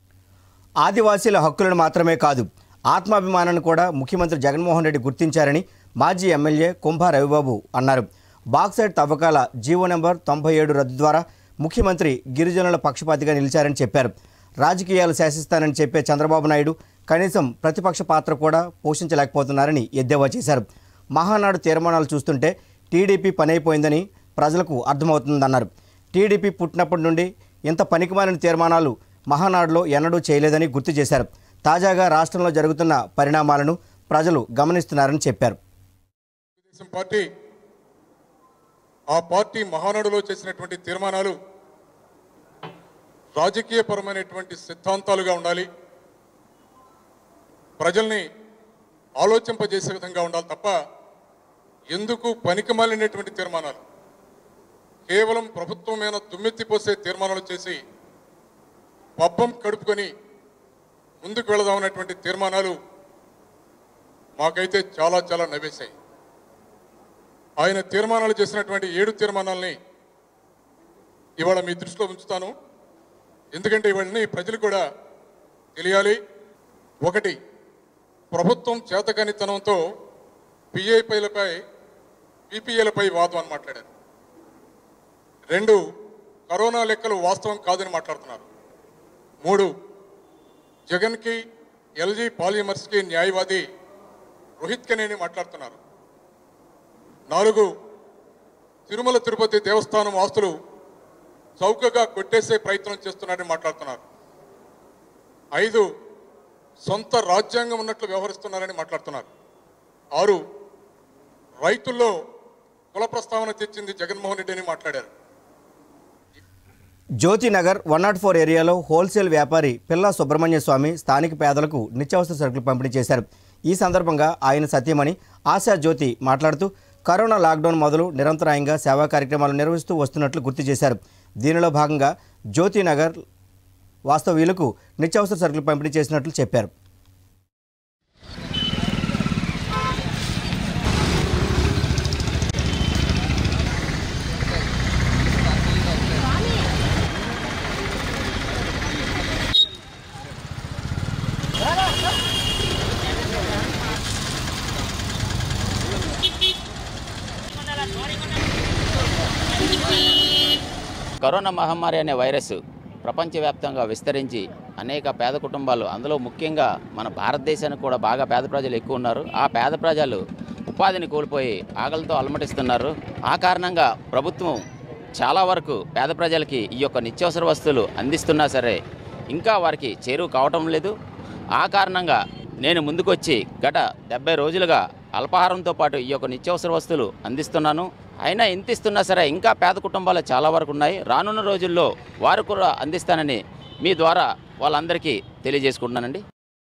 ఆదివాసీల హక్కులను మాత్రమే కాదు ఆత్మాభిమానాన్ని కూడా ముఖ్యమంత్రి జగన్మోహన్ రెడ్డి గుర్తించారని మాజీ ఎమ్మెల్యే కుంభా రవిబాబు అన్నారు బాక్సైడ్ తవ్వకాల జీవో నెంబర్ తొంభై ఏడు రద్దు ద్వారా ముఖ్యమంత్రి గిరిజనుల పక్షపాతిగా నిలిచారని చెప్పారు రాజకీయాలు శాసిస్తానని చెప్పే చంద్రబాబు నాయుడు కనీసం ప్రతిపక్ష పాత్ర కూడా పోషించలేకపోతున్నారని ఎద్దేవా చేశారు మహానాడు తీర్మానాలు చూస్తుంటే టీడీపీ పనైపోయిందని ప్రజలకు అర్థమవుతుందన్నారు టీడీపీ పుట్టినప్పటి నుండి ఇంత పనికిమాలిన తీర్మానాలు మహానాడులో ఎన్నడూ చేయలేదని గుర్తు చేశారు తాజాగా రాష్ట్రంలో జరుగుతున్న పరిణామాలను ప్రజలు గమనిస్తున్నారని చెప్పారు తెలుగుదేశం పార్టీ ఆ పార్టీ మహానాడులో చేసినటువంటి తీర్మానాలు రాజకీయపరమైనటువంటి సిద్ధాంతాలుగా ఉండాలి ప్రజల్ని ఆలోచింపజేసే విధంగా ఉండాలి తప్ప ఎందుకు పనికిమాలినటువంటి తీర్మానాలు కేవలం ప్రభుత్వం మీద దుమ్మెత్తిపోసే తీర్మానాలు చేసి పబ్బం కడుపుకొని ముందుకు వెళదామన్నటువంటి తీర్మానాలు మాకైతే చాలా చాలా నవ్వేశాయి ఆయన తీర్మానాలు చేసినటువంటి ఏడు తీర్మానాలని ఇవాళ మీ దృష్టిలో ఉంచుతాను ఎందుకంటే ఇవన్నీ ప్రజలు కూడా తెలియాలి ఒకటి ప్రభుత్వం చేతకానితనంతో పిఐపైలపై పీపీఏలపై వాదం అని మాట్లాడారు రెండు కరోనా లెక్కలు వాస్తవం కాదని మాట్లాడుతున్నారు మూడు జగన్కి ఎల్జీ పాలిమర్స్కి న్యాయవాది రోహిత్ కనేని మాట్లాడుతున్నారు నాలుగు తిరుమల తిరుపతి దేవస్థానం ఆస్తులు చౌకగా కొట్టేసే ప్రయత్నం చేస్తున్నారని మాట్లాడుతున్నారు ఐదు సొంత రాజ్యాంగం ఉన్నట్లు వ్యవహరిస్తున్నారని మాట్లాడుతున్నారు ఆరు రైతుల్లో కుల ప్రస్తావన తెచ్చింది జగన్మోహన్ రెడ్డి అని మాట్లాడారు జ్యోతినగర్ వన్ నాట్ ఫోర్ ఏరియాలో హోల్సేల్ వ్యాపారి పిల్లా సుబ్రహ్మణ్య స్వామి స్థానిక పేదలకు నిత్యావసర సరుకులు పంపిణీ చేశారు ఈ సందర్భంగా ఆయన సత్యమణి ఆశా జ్యోతి మాట్లాడుతూ కరోనా లాక్డౌన్ మొదలు నిరంతరాయంగా సేవా కార్యక్రమాలు నిర్వహిస్తూ వస్తున్నట్లు గుర్తు చేశారు దీనిలో భాగంగా జ్యోతినగర్ వాస్తవ్యులకు నిత్యావసర సరుకులు పంపిణీ చేసినట్లు చెప్పారు కరోనా మహమ్మారి అనే వైరస్ ప్రపంచవ్యాప్తంగా విస్తరించి అనేక పేద కుటుంబాలు అందులో ముఖ్యంగా మన భారతదేశానికి కూడా బాగా పేద ప్రజలు ఎక్కువ ఉన్నారు ఆ పేద ప్రజలు ఉపాధిని కోల్పోయి ఆకలితో అలమటిస్తున్నారు ఆ కారణంగా ప్రభుత్వం చాలా వరకు పేద ప్రజలకి ఈ యొక్క నిత్యావసర వస్తువులు అందిస్తున్నా సరే ఇంకా వారికి చేరువ కావటం లేదు ఆ కారణంగా నేను ముందుకొచ్చి గత డెబ్బై రోజులుగా అల్పాహారంతో పాటు ఈ యొక్క నిత్యావసర వస్తువులు అందిస్తున్నాను అయినా ఎంత ఇస్తున్నా సరే ఇంకా పేద కుటుంబాలు చాలా వరకు ఉన్నాయి రానున్న రోజుల్లో వారు కూడా అందిస్తానని మీ ద్వారా వాళ్ళందరికీ తెలియజేసుకుంటున్నానండి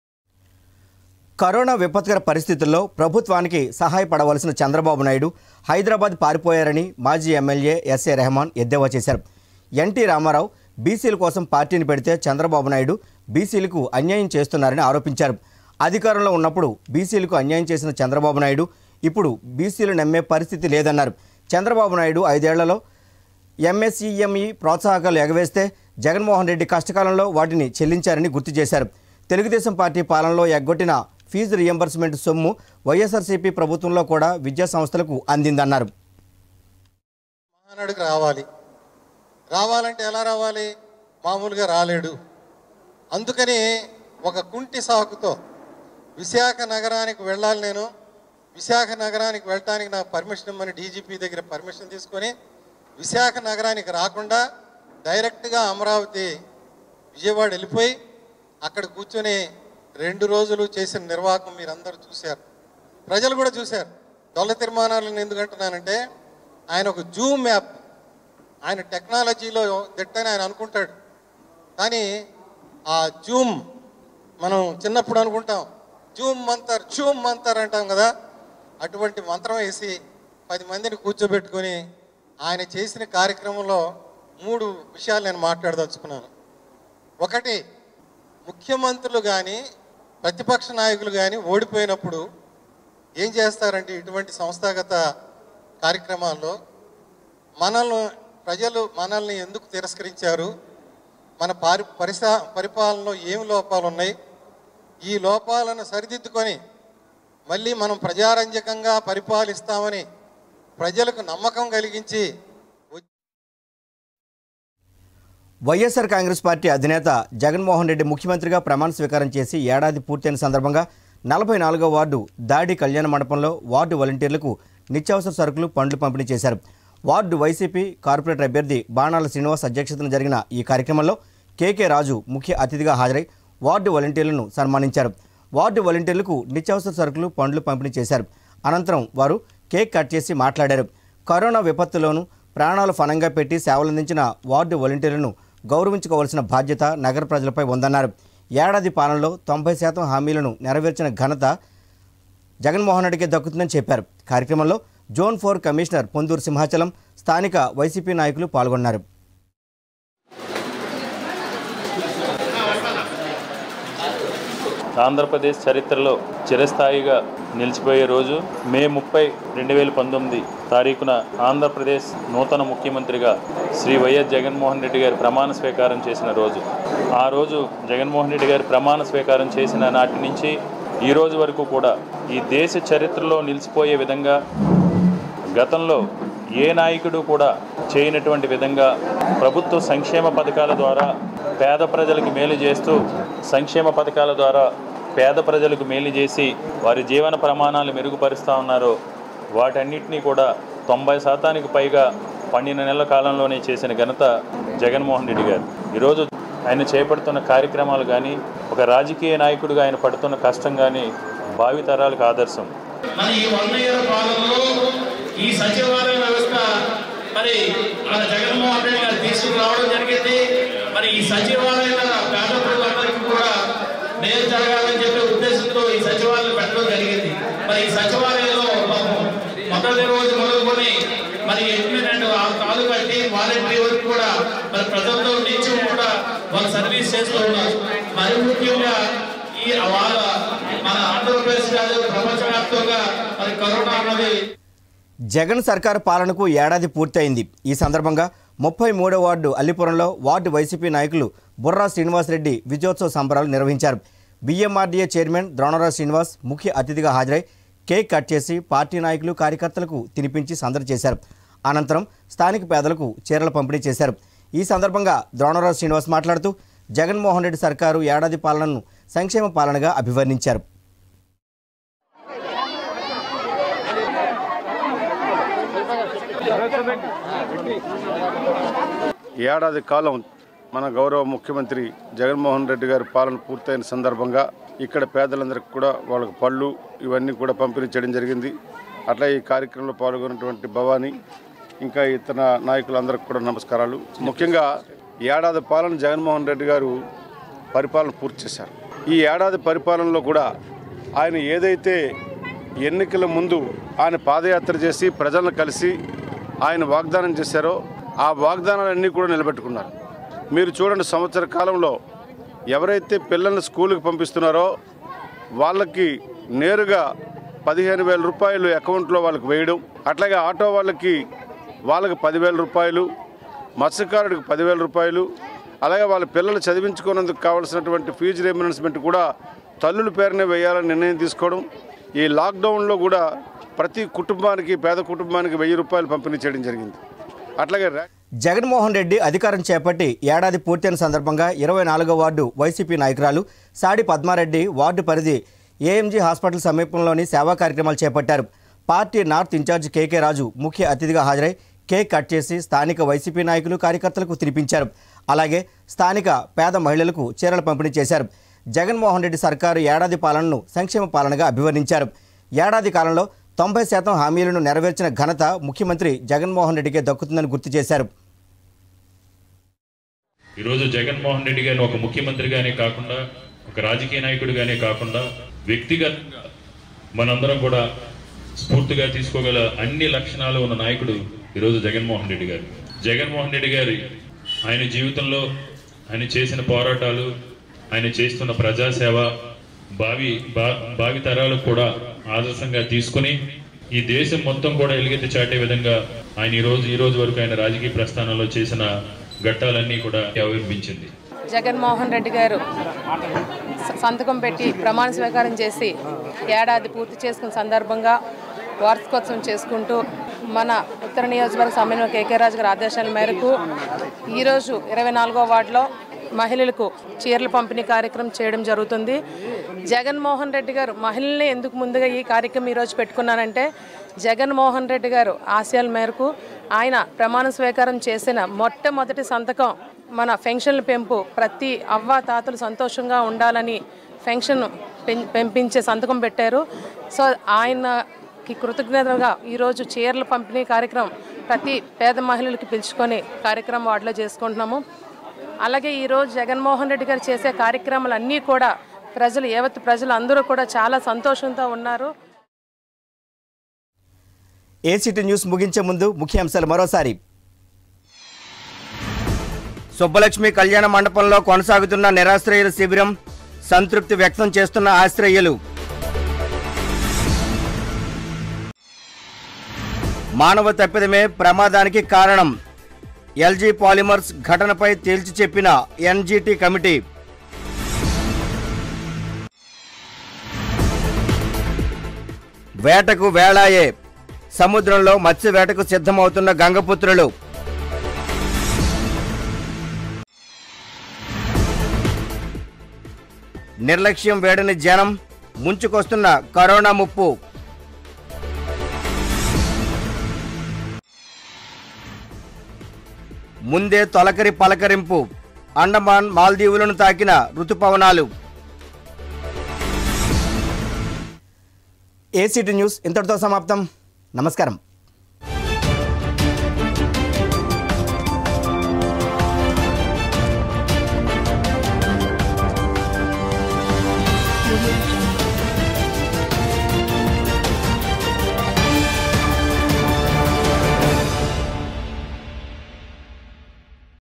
కరోనా విపత్కర పరిస్థితుల్లో ప్రభుత్వానికి సహాయపడవలసిన చంద్రబాబు నాయుడు హైదరాబాద్ పారిపోయారని మాజీ ఎమ్మెల్యే ఎస్ఏ రెహమాన్ ఎద్దేవా చేశారు ఎన్టీ రామారావు బీసీల కోసం పార్టీని పెడితే చంద్రబాబు నాయుడు బీసీలకు అన్యాయం చేస్తున్నారని ఆరోపించారు అధికారంలో ఉన్నప్పుడు బీసీలకు అన్యాయం చేసిన చంద్రబాబు నాయుడు ఇప్పుడు బీసీలు నమ్మే పరిస్థితి లేదన్నారు చంద్రబాబు నాయుడు ఐదేళ్లలో ఎంఎస్ఈఎంఈ ప్రోత్సాహకాలు ఎగవేస్తే జగన్మోహన్ రెడ్డి కష్టకాలంలో వాటిని చెల్లించారని గుర్తు చేశారు తెలుగుదేశం పార్టీ పాలనలో ఎగ్గొట్టిన ఫీజు రియంబర్స్మెంట్ సొమ్ము వైఎస్ఆర్సీపీ ప్రభుత్వంలో కూడా విద్యా సంస్థలకు అందిందన్నారు మహానాడుకు రావాలి రావాలంటే ఎలా రావాలి మామూలుగా రాలేడు అందుకని ఒక కుంటి సాకుతో విశాఖ నగరానికి వెళ్ళాలి నేను విశాఖ నగరానికి వెళ్ళటానికి నాకు పర్మిషన్ ఇమ్మని డీజీపీ దగ్గర పర్మిషన్ తీసుకొని విశాఖ నగరానికి రాకుండా డైరెక్ట్గా అమరావతి విజయవాడ వెళ్ళిపోయి అక్కడ కూర్చొని రెండు రోజులు చేసిన నిర్వాహకం మీరందరూ చూశారు ప్రజలు కూడా చూశారు దొల్ల తీర్మానాలను ఎందుకంటున్నానంటే ఆయన ఒక జూమ్ యాప్ ఆయన టెక్నాలజీలో దిట్టని ఆయన అనుకుంటాడు కానీ ఆ జూమ్ మనం చిన్నప్పుడు అనుకుంటాం జూమ్ మంతర్ జూమ్ మంతర్ అంటాం కదా అటువంటి మంత్రం వేసి పది మందిని కూర్చోబెట్టుకొని ఆయన చేసిన కార్యక్రమంలో మూడు విషయాలు నేను మాట్లాడదలుచుకున్నాను ఒకటి ముఖ్యమంత్రులు కానీ ప్రతిపక్ష నాయకులు కానీ ఓడిపోయినప్పుడు ఏం చేస్తారంటే ఇటువంటి సంస్థాగత కార్యక్రమాల్లో మనల్ని ప్రజలు మనల్ని ఎందుకు తిరస్కరించారు మన పారి పరిసా పరిపాలనలో ఏమి లోపాలు ఉన్నాయి ఈ లోపాలను సరిదిద్దుకొని మళ్ళీ మనం ప్రజారంజకంగా పరిపాలిస్తామని ప్రజలకు నమ్మకం కలిగించి వైఎస్ఆర్ కాంగ్రెస్ పార్టీ అధినేత జగన్మోహన్ రెడ్డి ముఖ్యమంత్రిగా ప్రమాణ స్వీకారం చేసి ఏడాది పూర్తయిన సందర్భంగా నలభై నాలుగో వార్డు దాడి కళ్యాణ మండపంలో వార్డు వాలంటీర్లకు నిత్యావసర సరుకులు పండ్లు పంపిణీ చేశారు వార్డు వైసీపీ కార్పొరేటర్ అభ్యర్థి బాణాల శ్రీనివాస్ అధ్యక్షతన జరిగిన ఈ కార్యక్రమంలో కేకే రాజు ముఖ్య అతిథిగా హాజరై వార్డు వాలంటీర్లను సన్మానించారు వార్డు వాలంటీర్లకు నిత్యావసర సరుకులు పండ్లు పంపిణీ చేశారు అనంతరం వారు కేక్ కట్ చేసి మాట్లాడారు కరోనా విపత్తులోనూ ప్రాణాలు ఫనంగా పెట్టి సేవలందించిన వార్డు వాలంటీర్లను గౌరవించుకోవాల్సిన బాధ్యత నగర ప్రజలపై ఉందన్నారు ఏడాది పాలనలో తొంభై శాతం హామీలను నెరవేర్చిన ఘనత జగన్మోహన్ రెడ్డికి దక్కుతుందని చెప్పారు కార్యక్రమంలో zone four commissioner Ponduru Simhachalam స్థానిక వైసీపీ నాయకులు పాల్గొన్నారు ఆంధ్రప్రదేశ్ చరిత్రలో చిరస్థాయిగా నిలిచిపోయే రోజు మే ముప్పై రెండు వేల పంతొమ్మిది తారీఖున ఆంధ్రప్రదేశ్ నూతన ముఖ్యమంత్రిగా శ్రీ వైఎస్ జగన్మోహన్ రెడ్డి గారి ప్రమాణ స్వీకారం చేసిన రోజు ఆ రోజు జగన్మోహన్ రెడ్డి గారి ప్రమాణ స్వీకారం చేసిన నాటి నుంచి ఈ రోజు వరకు కూడా ఈ దేశ చరిత్రలో నిలిచిపోయే విధంగా గతంలో ఏ నాయకుడు కూడా చేయనటువంటి విధంగా ప్రభుత్వ సంక్షేమ పథకాల ద్వారా పేద ప్రజలకు మేలు చేస్తూ సంక్షేమ పథకాల ద్వారా పేద ప్రజలకు మేలు చేసి వారి జీవన ప్రమాణాలు మెరుగుపరుస్తూ ఉన్నారో వాటన్నిటినీ కూడా తొంభై శాతానికి పైగా పన్నెండు నెలల కాలంలోనే చేసిన ఘనత జగన్మోహన్ రెడ్డి గారు ఈరోజు ఆయన చేపడుతున్న కార్యక్రమాలు కానీ ఒక రాజకీయ నాయకుడిగా ఆయన పడుతున్న కష్టం కానీ భావితరాలకు ఆదర్శం మరి ఈ వన్ ఇయర్ పాలనలో ఈ సచివాలయ వ్యవస్థ మరి మన జగన్మోహన్ రెడ్డి గారు తీసుకురావడం జరిగింది మరి ఈ సచివాలయాల పేద ప్రజలందరికీ కూడా మేలు జరగాలని చెప్పే ఉద్దేశంతో ఈ సచివాలయం పెట్టడం జరిగింది మరి ఈ సచివాలయంలో పాపం మొదటి రోజు మొదలుకొని మరి ఎనిమిది ఆ కాలు కట్టి వాలంటరీ వరకు కూడా మరి ప్రజలతో నిత్యం కూడా వాళ్ళు సర్వీస్ చేస్తూ ఉన్నారు మరి ముఖ్యంగా ఈ వాళ్ళ మన ఆంధ్రప్రదేశ్ కాదు ప్రపంచవ్యాప్తంగా మరి కరోనా అన్నది జగన్ సర్కార్ పాలనకు ఏడాది పూర్తయింది ఈ సందర్భంగా ముప్పై మూడో వార్డు అల్లిపురంలో వార్డు వైసీపీ నాయకులు బుర్రా శ్రీనివాసరెడ్డి విజయోత్సవ సంబరాలు నిర్వహించారు బిఎంఆర్డీఏ చైర్మన్ ద్రోణరావు శ్రీనివాస్ ముఖ్య అతిథిగా హాజరై కేక్ కట్ చేసి పార్టీ నాయకులు కార్యకర్తలకు తినిపించి సందడి చేశారు అనంతరం స్థానిక పేదలకు చీరల పంపిణీ చేశారు ఈ సందర్భంగా ద్రోణరావు శ్రీనివాస్ మాట్లాడుతూ జగన్మోహన్ రెడ్డి సర్కారు ఏడాది పాలనను సంక్షేమ పాలనగా అభివర్ణించారు ఏడాది కాలం మన గౌరవ ముఖ్యమంత్రి జగన్మోహన్ రెడ్డి గారి పాలన పూర్తయిన సందర్భంగా ఇక్కడ పేదలందరికీ కూడా వాళ్ళకి పళ్ళు ఇవన్నీ కూడా పంపిణీ చేయడం జరిగింది అట్లా ఈ కార్యక్రమంలో పాల్గొన్నటువంటి భవానీ ఇంకా ఇతర నాయకులందరికీ కూడా నమస్కారాలు ముఖ్యంగా ఏడాది పాలన జగన్మోహన్ రెడ్డి గారు పరిపాలన పూర్తి చేశారు ఈ ఏడాది పరిపాలనలో కూడా ఆయన ఏదైతే ఎన్నికల ముందు ఆయన పాదయాత్ర చేసి ప్రజలను కలిసి ఆయన వాగ్దానం చేశారో ఆ వాగ్దానాలన్నీ కూడా నిలబెట్టుకున్నారు మీరు చూడండి సంవత్సర కాలంలో ఎవరైతే పిల్లల్ని స్కూల్కి పంపిస్తున్నారో వాళ్ళకి నేరుగా పదిహేను వేల రూపాయలు అకౌంట్లో వాళ్ళకి వేయడం అట్లాగే ఆటో వాళ్ళకి వాళ్ళకి పదివేల రూపాయలు మత్స్యకారుడికి పదివేల రూపాయలు అలాగే వాళ్ళ పిల్లలు చదివించుకున్నందుకు కావాల్సినటువంటి ఫీజు రిమనెన్స్మెంట్ కూడా తల్లుల పేరునే వేయాలని నిర్ణయం తీసుకోవడం ఈ లాక్డౌన్లో కూడా ప్రతి కుటుంబానికి పేద కుటుంబానికి వెయ్యి రూపాయలు పంపిణీ చేయడం జరిగింది అట్లాగే రా- జగన్మోహన్ రెడ్డి అధికారం చేపట్టి ఏడాది పూర్తయిన సందర్భంగా ఇరవై నాలుగో వార్డు వైసీపీ నాయకురాలు సాడి పద్మారెడ్డి వార్డు పరిధి ఏఎంజీ హాస్పిటల్ సమీపంలోని సేవా కార్యక్రమాలు చేపట్టారు party north incharge KK Raju ముఖ్య అతిథిగా హాజరై కేక్ కట్ చేసి స్థానిక వైసీపీ నాయకులు కార్యకర్తలకు తినిపించారు అలాగే స్థానిక పేద మహిళలకు చీరలు పంపిణీ చేశారు జగన్మోహన్ రెడ్డి సర్కారు ఏడాది పాలనను సంక్షేమ పాలనగా అభివర్ణించారు ఏడాది కాలంలో తొంభై శాతం హామీలను నెరవేర్చిన ఘనత ముఖ్యమంత్రి జగన్మోహన్ రెడ్డికే దక్కుతుందని గుర్తు చేశారు ఈరోజు జగన్మోహన్ రెడ్డి గారిని ఒక ముఖ్యమంత్రిగానే కాకుండా ఒక రాజకీయ నాయకుడిగానే కాకుండా వ్యక్తిగతంగా మనందరం కూడా స్ఫూర్తిగా తీసుకోగల అన్ని లక్షణాలు ఉన్న నాయకుడు ఈరోజు జగన్మోహన్ రెడ్డి గారు జగన్మోహన్ రెడ్డి గారి ఆయన జీవితంలో ఆయన చేసిన పోరాటాలు ఆయన చేస్తున్న ప్రజాసేవ భావి భా భావి తరాలకు కూడా ఆదర్శంగా తీసుకుని ఈ దేశం మొత్తం కూడా ఎలుగెత్తి చాటే విధంగా ఆయన ఈ రోజు ఈ రోజు వరకు ఆయన రాజకీయ ప్రస్థానంలో చేసిన ఘట్టాలన్నీ కూడా ఆవిర్భించింది జగన్మోహన్ రెడ్డి గారు స- సంతకం పెట్టి ప్రమాణ స్వీకారం చేసి ఏడాది పూర్తి చేసుకున్న సందర్భంగా వార్షికోత్సవం చేసుకుంటూ మన ఉత్తర నియోజకవర్గ సమన్వయ కేకే రాజు గారి ఆదేశాల మేరకు ఈరోజు ఇరవై నాలుగో వార్డులో మహిళలకు చీరల పంపిణీ కార్యక్రమం చేయడం జరుగుతుంది జగన్మోహన్ రెడ్డి గారు మహిళల్ని ఎందుకు ముందుగా ఈ కార్యక్రమం ఈరోజు పెట్టుకున్నానంటే జగన్మోహన్ రెడ్డి గారు ఆశయాల మేరకు ఆయన ప్రమాణ స్వీకారం చేసిన మొట్టమొదటి సంతకం మన పెన్షన్ల పెంపు ప్రతి అవ్వ తాతలు సంతోషంగా ఉండాలని పెన్షన్ పెం- పెంపించే సంతకం పెట్టారు సో ఆయనకి కృతజ్ఞతగా ఈరోజు చీరల పంపిణీ కార్యక్రమం ప్రతి పేద మహిళలకి పిలుచుకొని కార్యక్రమం వాటిలో చేసుకుంటున్నాము అలాగే ఈరోజు జగన్మోహన్ రెడ్డి గారు చేసే కార్యక్రమాలన్నీ కూడా ప్రజలు యావత్ ప్రజలు అందరూ కూడా చాలా సంతోషంతో ఉన్నారు ఏసీటీ న్యూస్ ముగించే ముందు ముఖ్యాంశాలు మరోసారి సుబ్బలక్ష్మి కళ్యాణ మండపంలో కొనసాగుతున్న నిరాశ్రయుల శిబిరం సంతృప్తి వ్యక్తం చేస్తున్న ఆశ్రయులు మానవ తప్పిదమే ప్రమాదానికి కారణం ఎల్జీ పాలిమర్స్ ఘటనపై తేల్చి చెప్పిన ఎన్జీటీ కమిటీ వేటకు వేళాయే సముద్రంలో మత్స్య వేటకు సిద్ధమవుతున్న గంగపుత్రులు నిర్లక్ష్యం వేడని జనం ముంచుకొస్తున్న కరోనా ముప్పు ముందే తొలకరి పలకరింపు అండమాన్ మాల్దీవులను తాకిన ఋతుపవనాలు ఏసీటీ న్యూస్ ఇంతటితో సమాప్తం నమస్కారం